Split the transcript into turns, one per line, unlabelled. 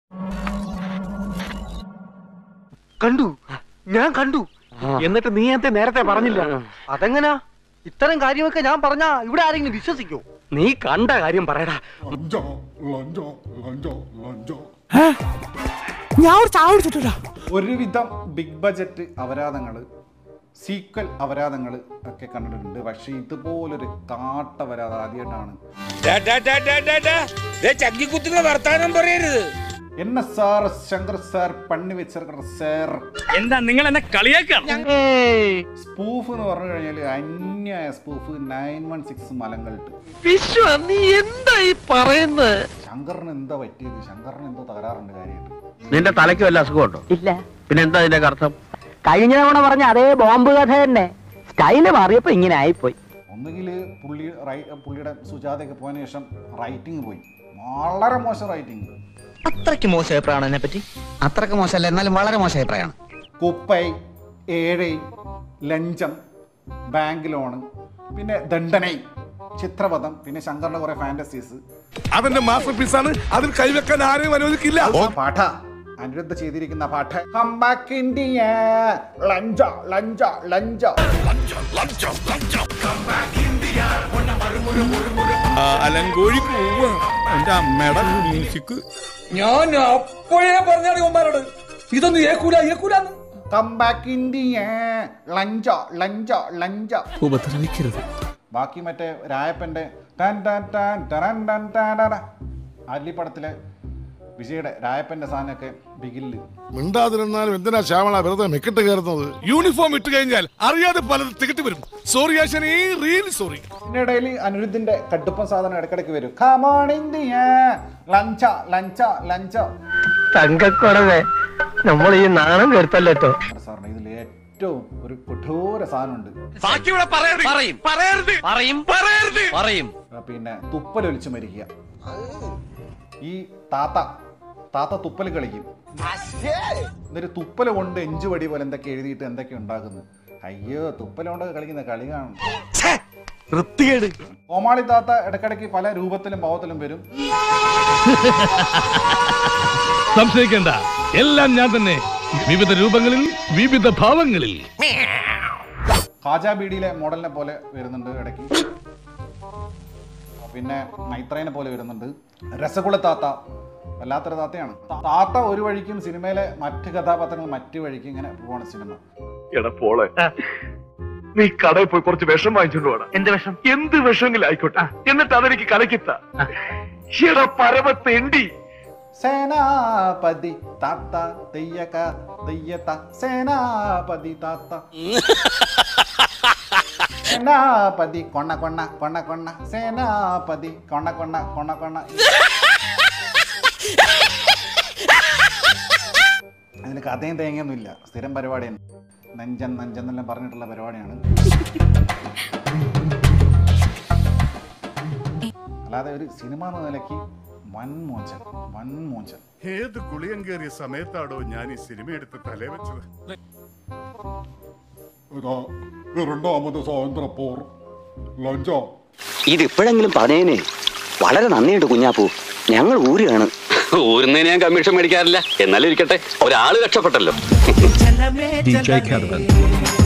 കണ്ടു ഞാൻ കണ്ടു എന്നിട്ട് നീ എന്തേ നേരത്തെ പറഞ്ഞില്ല അതെങ്ങനാ ഇത്തരം കാര്യമൊക്കെ ഞാൻ പറഞ്ഞാ ഇവിടെ ആരെങ്കിലും വിശ്വസിക്കോ നീ കണ്ട കാര്യം പറയടാ
ഞാൻ ഒരു ചായ കുടിച്ചിട്ടില്ല
ഒരുവിധം ബിഗ് ബജറ്റ് അപരാധങ്ങൾ സീക്വൽ അപരാധങ്ങൾ ഒക്കെ കണ്ടിട്ടുണ്ട് പക്ഷേ ഇതുപോലൊരു കാട്ട അപരാധം ആദ്യമായിട്ടാണ്
ചക്കിക്കുത്തുന്ന വർത്താനം പറയരുത്
എന്നെ സാർ ശങ്കർ സാർ പണി വെച്ചിരിക്കുന്ന സാർ
എന്താ നിങ്ങൾ എന്നെ കളിയാക്കാം
സ്പൂഫ് എന്ന് പറഞ്ഞു കഴിഞ്ഞാൽ അന്യായ സ്പൂഫ് നയൻ വൺ സിക്സ് മലങ്കൾട്ട്
വിശ്വ നീ എന്താ ഈ പറയുന്നത്
ശങ്കറിന് എന്താ പറ്റിയത് ശങ്കറിന് എന്തോ തകരാറുണ്ട് കാര്യമായിട്ട്
നിന്റെ തലയ്ക്ക് വല്ല അസുഖമുണ്ടോ
ഇല്ല
പിന്നെ എന്താ അതിന്റെ അർത്ഥം
കഴിഞ്ഞ തവണ പറഞ്ഞ അതേ ബോംബ് കഥ തന്നെ സ്റ്റൈല് മാറിയപ്പോ ഇങ്ങനെ ആയിപ്പോയി
ഒന്നുകിൽ പുള്ളി റൈ- പുള്ളിയുടെ സുജാതയൊക്കെ പോയതിനു ശേഷം റൈറ്റിംഗ് പോയി വളരെ മോശം റൈറ്റിംഗ്
അത്രയ്ക്ക് മോശം അഭിപ്രായമാണ് എന്നെ പറ്റി അത്രയ്ക്ക് മോശമല്ല എന്നാലും വളരെ മോശം അഭിപ്രായമാണ്
കുപ്പൈ ഏഴൈ ലഞ്ചം ബാങ്ക് ലോണ് പിന്നെ ദണ്ഡനൈ ചിത്രപഥം പിന്നെ ശങ്കറിന്റെ കുറെ ഫാന്റസീസ്
അതെന്റെ മാസ്റ്റർ പീസാണ് അതിൽ കൈവെക്കാൻ ആരെയും അനുവദിക്കില്ല
പാഠ അനിരുദ്ധ ചെയ്തിരിക്കുന്ന പാഠ Come back India. ലഞ്ച ലഞ്ച ലഞ്ച
അലങ്കോഴി പോവുക എന്റെ അമ്മയുടെ മ്യൂസിക്
ഞാൻ അപ്പോഴേ പറഞ്ഞാണ് ഇവന്മാരോട് ഇതൊന്നും ഏക്കൂല ഏക്കൂലെന്ന്
Come back India. ലഞ്ച ലഞ്ച ലഞ്ച
ഉപദ്രവിക്കരുത്
ബാക്കി മറ്റേ രായപ്പന്റെ ടാൻ ടാൻ ടാൻ ടറൻ ടാൻ ടാൻ ടറ. അല്ലി പടത്തിലെ വിജയുടെ രായപ്പന്റെ സാധനമൊക്കെ ബിഗില്ല്
മിണ്ടാതിരുന്നാലും എന്തിനാ ശ്യാമള വെറുതെ മെക്കിട്ട് കയറുന്നത് യൂണിഫോം ഇട്ട് കഴിഞ്ഞാൽ അറിയാതെ പലത് തികട്ടി വരും സോറി ആശാനേ റിയലി സോറി
ഇതിന്റെ ഇടയിൽ അനിരുദ്ധിന്റെ കടുപ്പം സാധനം ഇടക്കിടക്ക് വരും കമോൺ ഇന്ത്യ ലഞ്ച ലഞ്ച ലഞ്ച
തങ്കക്കുറവേ നമ്മൾ ഈ നാണം കെടുത്തല്ലോ
സാറിന് ഇതിൽ ഏറ്റവും ഒരു കഠോര സാധനമുണ്ട്
പറയും പറയരുത് പറയും പറയരുത് പറയും
ആ, പിന്നെ തുപ്പൽ ഒലിച്ച് മരിക്കുക ഈ താത്ത താത്ത തുപ്പൽ കളിക്കും എന്നിട്ട് തുപ്പൽ കൊണ്ട് എഞ്ചു വടി പോലെ എന്തൊക്കെ എഴുതിയിട്ട് എന്തൊക്കെ ഉണ്ടാക്കുന്നു അയ്യോ തുപ്പൽ കൊണ്ട് കളിക്കുന്ന കളി കാണും
വൃത്തികേട്
കോമാളി താത്ത ഇടക്കിടയ്ക്ക് പല രൂപത്തിലും ഭാവത്തിലും വരും
സംശയിക്കേണ്ട എല്ലാം ഞാൻ തന്നെ വിവിധ രൂപങ്ങളിൽ വിവിധ ഭാവങ്ങളിൽ
കാജാ ബീഡിയിലെ മോഡലിനെ പോലെ വരുന്നുണ്ട് ഇടയ്ക്ക് പിന്നെ നൈത്രേനെ പോലെ വരുന്നുണ്ട് രസഗുള താത്ത വല്ലാത്തൊരു താത്തയാണ് താത്ത ഒരു വഴിക്കും സിനിമയിലെ മറ്റ് കഥാപാത്രങ്ങൾ മറ്റു വഴിക്കും ഇങ്ങനെ പോവാണ് സിനിമ
എടാ പോളെ നീ കടയിൽ പോയി കുറച്ച് വിഷം വാങ്ങിച്ചോണ്ട് പോടാ
എന്ത് വിഷം
എന്ത് വിഷമെങ്കിലും ആയിക്കോട്ടെ എന്നിട്ട് അതെനിക്ക് കലക്കിത്ത എടാ പരമ തെണ്ടി
സേനാപതി താത്ത തെയ്യക തെയ്യത്ത സേനാപതി താത്ത സേനാപതി കൊണ്ണ കൊണ്ണ കൊണ്ണ കൊണ്ണ സേനാപതി കൊണ്ണ കൊണ്ണ കൊണ്ണ കൊണ്ണ അതിന് കഥയും തേങ്ങയൊന്നും ഇല്ല സ്ഥിരം പരിപാടിയാണ് നെഞ്ചൻ നെഞ്ചൻ എന്നെല്ലാം പറഞ്ഞിട്ടുള്ള പരിപാടിയാണ് അല്ലാതെ ഒരു സിനിമ എന്ന നിലയ്ക്ക് വൻ മോചൻ വൻ മോചൻ
ഏത് ഗുളിയം കയറിയ സമയത്താടോ ഞാൻ ഈ സിനിമ എടുത്ത് തലേ വെച്ചത് രണ്ടാമത് സ്വാതന്ത്ര്യപ്പോർ ലഞ്ചോ
ഇതിപ്പോഴെങ്കിലും പറഞ്ഞേനെ വളരെ നന്ദിയുണ്ട് കുഞ്ഞാപ്പൂ ഞങ്ങൾ ഊരുകയാണ് ഊരുന്നതിന് ഞാൻ കമ്മീഷൻ മേടിക്കാറില്ല എന്നാലും ഇരിക്കട്ടെ ഒരാള് രക്ഷപ്പെട്ടല്ലോ
DJ Caravan.